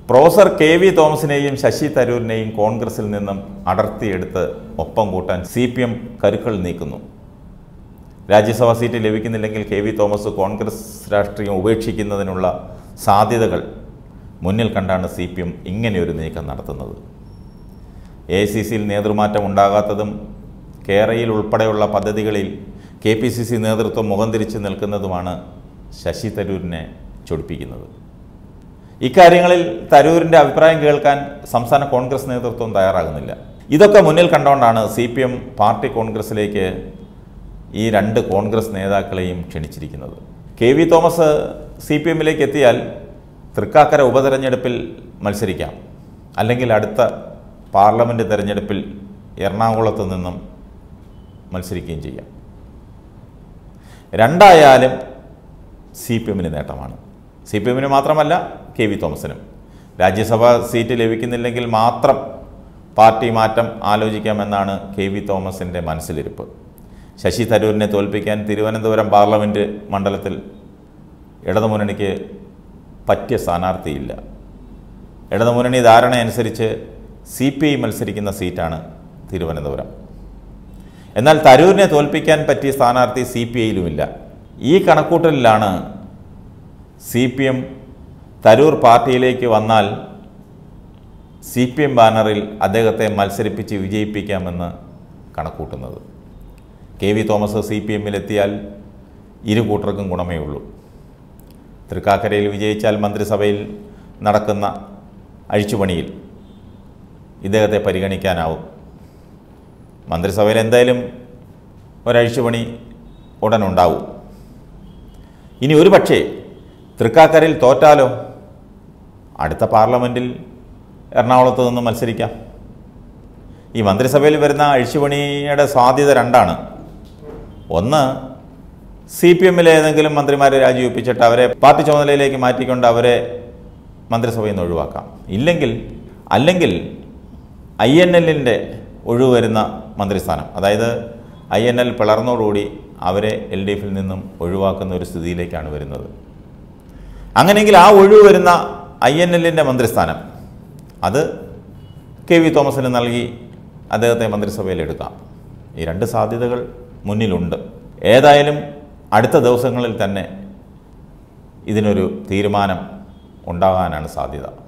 professor K V തോമസിനെയും ശശി തരൂരിനെയും കോൺഗ്രസിൽ നിന്നും അടർത്തിയെടുത്ത് ഒപ്പം കൂട്ടാൻ സി പി എം കരുക്കൾ നീക്കുന്നു രാജ്യസഭാ സീറ്റ് ലഭിക്കുന്നില്ലെങ്കിൽ കെ വി തോമസ് കോൺഗ്രസ് രാഷ്ട്രീയം ഉപേക്ഷിക്കുന്നതിനുള്ള സാധ്യതകൾ മുന്നിൽ കണ്ടാണ് സി പി എം ഇങ്ങനെയൊരു നീക്കം നടത്തുന്നത് എ ഐ സി സിയിൽ നേതൃമാറ്റം ഉണ്ടാകാത്തതും കേരളയിൽ ഉൾപ്പെടെയുള്ള പദ്ധതികളിൽ കെ പി സി സി നേതൃത്വം മുഖം തിരിച്ച് നിൽക്കുന്നതുമാണ് ശശി തരൂരിനെ ചൊടിപ്പിക്കുന്നത് ഇക്കാര്യങ്ങളിൽ തരൂരിൻ്റെ അഭിപ്രായം കേൾക്കാൻ സംസ്ഥാന കോൺഗ്രസ് നേതൃത്വം തയ്യാറാകുന്നില്ല ഇതൊക്കെ മുന്നിൽ കണ്ടുകൊണ്ടാണ് സി പി എം പാർട്ടി കോൺഗ്രസിലേക്ക് ഈ രണ്ട് കോൺഗ്രസ് നേതാക്കളെയും ക്ഷണിച്ചിരിക്കുന്നത് K V Thomas C P എമ്മിലേക്ക് എത്തിയാൽ തൃക്കാക്കര ഉപതെരഞ്ഞെടുപ്പിൽ മത്സരിക്കാം അല്ലെങ്കിൽ അടുത്ത പാർലമെൻറ്റ് തെരഞ്ഞെടുപ്പിൽ എറണാകുളത്ത് നിന്നും മത്സരിക്കുകയും ചെയ്യാം രണ്ടായാലും സി പി എമ്മിന് നേട്ടമാണ് സി പി എമ്മിന് മാത്രമല്ല കെ വി തോമസിനും രാജ്യസഭാ സീറ്റ് ലഭിക്കുന്നില്ലെങ്കിൽ മാത്രം പാർട്ടി മാറ്റം ആലോചിക്കാമെന്നാണ് കെ വി തോമസിൻ്റെ മനസ്സിലിരിപ്പ് ശശി തരൂരിനെ തോൽപ്പിക്കാൻ തിരുവനന്തപുരം പാർലമെൻറ്റ് മണ്ഡലത്തിൽ ഇടതുമുന്നണിക്ക് പറ്റിയ സ്ഥാനാർത്ഥിയില്ല ഇടതുമുന്നണി ധാരണ അനുസരിച്ച് സി പി ഐ മത്സരിക്കുന്ന സീറ്റാണ് തിരുവനന്തപുരം എന്നാൽ തരൂരിനെ തോൽപ്പിക്കാൻ പറ്റിയ സ്ഥാനാർത്ഥി സി പി ഐയിലുമില്ല ഈ കണക്കൂട്ടലിലാണ് സി പി എം തരൂർ പാർട്ടിയിലേക്ക് വന്നാൽ സി പി എം ബാനറിൽ അദ്ദേഹത്തെ മത്സരിപ്പിച്ച് വിജയിപ്പിക്കാമെന്ന് കണക്കൂട്ടുന്നത് K V Thomas C P എമ്മിലെത്തിയാൽ ഇരു കൂട്ടർക്കും ഗുണമേ ഉള്ളൂ തൃക്കാക്കരയിൽ വിജയിച്ചാൽ മന്ത്രിസഭയിൽ നടക്കുന്ന അഴിച്ചുപണിയിൽ ഇദ്ദേഹത്തെ പരിഗണിക്കാനാവും മന്ത്രിസഭയിൽ എന്തായാലും ഒരഴിച്ചുപണി ഉടൻ ഉണ്ടാവും ഇനി ഒരു പക്ഷേ തൃക്കാക്കരയിൽ തോറ്റാലോ അടുത്ത പാർലമെൻറ്റിൽ എറണാകുളത്ത് നിന്ന് മത്സരിക്കാം ഈ മന്ത്രിസഭയിൽ വരുന്ന അഴിച്ചുപണിയുടെ സാധ്യത രണ്ടാണ് ഒന്ന് സി പി എമ്മിലെ ഏതെങ്കിലും മന്ത്രിമാരെ രാജിവെപ്പിച്ചിട്ട് അവരെ പാർട്ടി ചുമതലയിലേക്ക് മാറ്റിക്കൊണ്ട് അവരെ മന്ത്രിസഭയിൽ നിന്ന് ഒഴിവാക്കാം ഇല്ലെങ്കിൽ അല്ലെങ്കിൽ ഐ എൻ എല്ലിൻ്റെ ഒഴിവ് വരുന്ന മന്ത്രിസ്ഥാനം അതായത് ഐ എൻ എൽ പിളർന്നോടുകൂടി അവരെ എൽ ഡി എഫിൽ നിന്നും ഒഴിവാക്കുന്ന ഒരു സ്ഥിതിയിലേക്കാണ് വരുന്നത് അങ്ങനെയെങ്കിൽ ആ ഒഴിവ് വരുന്ന ഐ എൻ എല്ലിൻ്റെ മന്ത്രിസ്ഥാനം അത് കെ വി തോമസിന് നൽകി അദ്ദേഹത്തെ മന്ത്രിസഭയിൽ എടുക്കാം ഈ രണ്ട് സാധ്യതകൾ മുന്നിലുണ്ട് ഏതായാലും അടുത്ത ദിവസങ്ങളിൽ തന്നെ ഇതിനൊരു തീരുമാനം ഉണ്ടാകാനാണ് സാധ്യത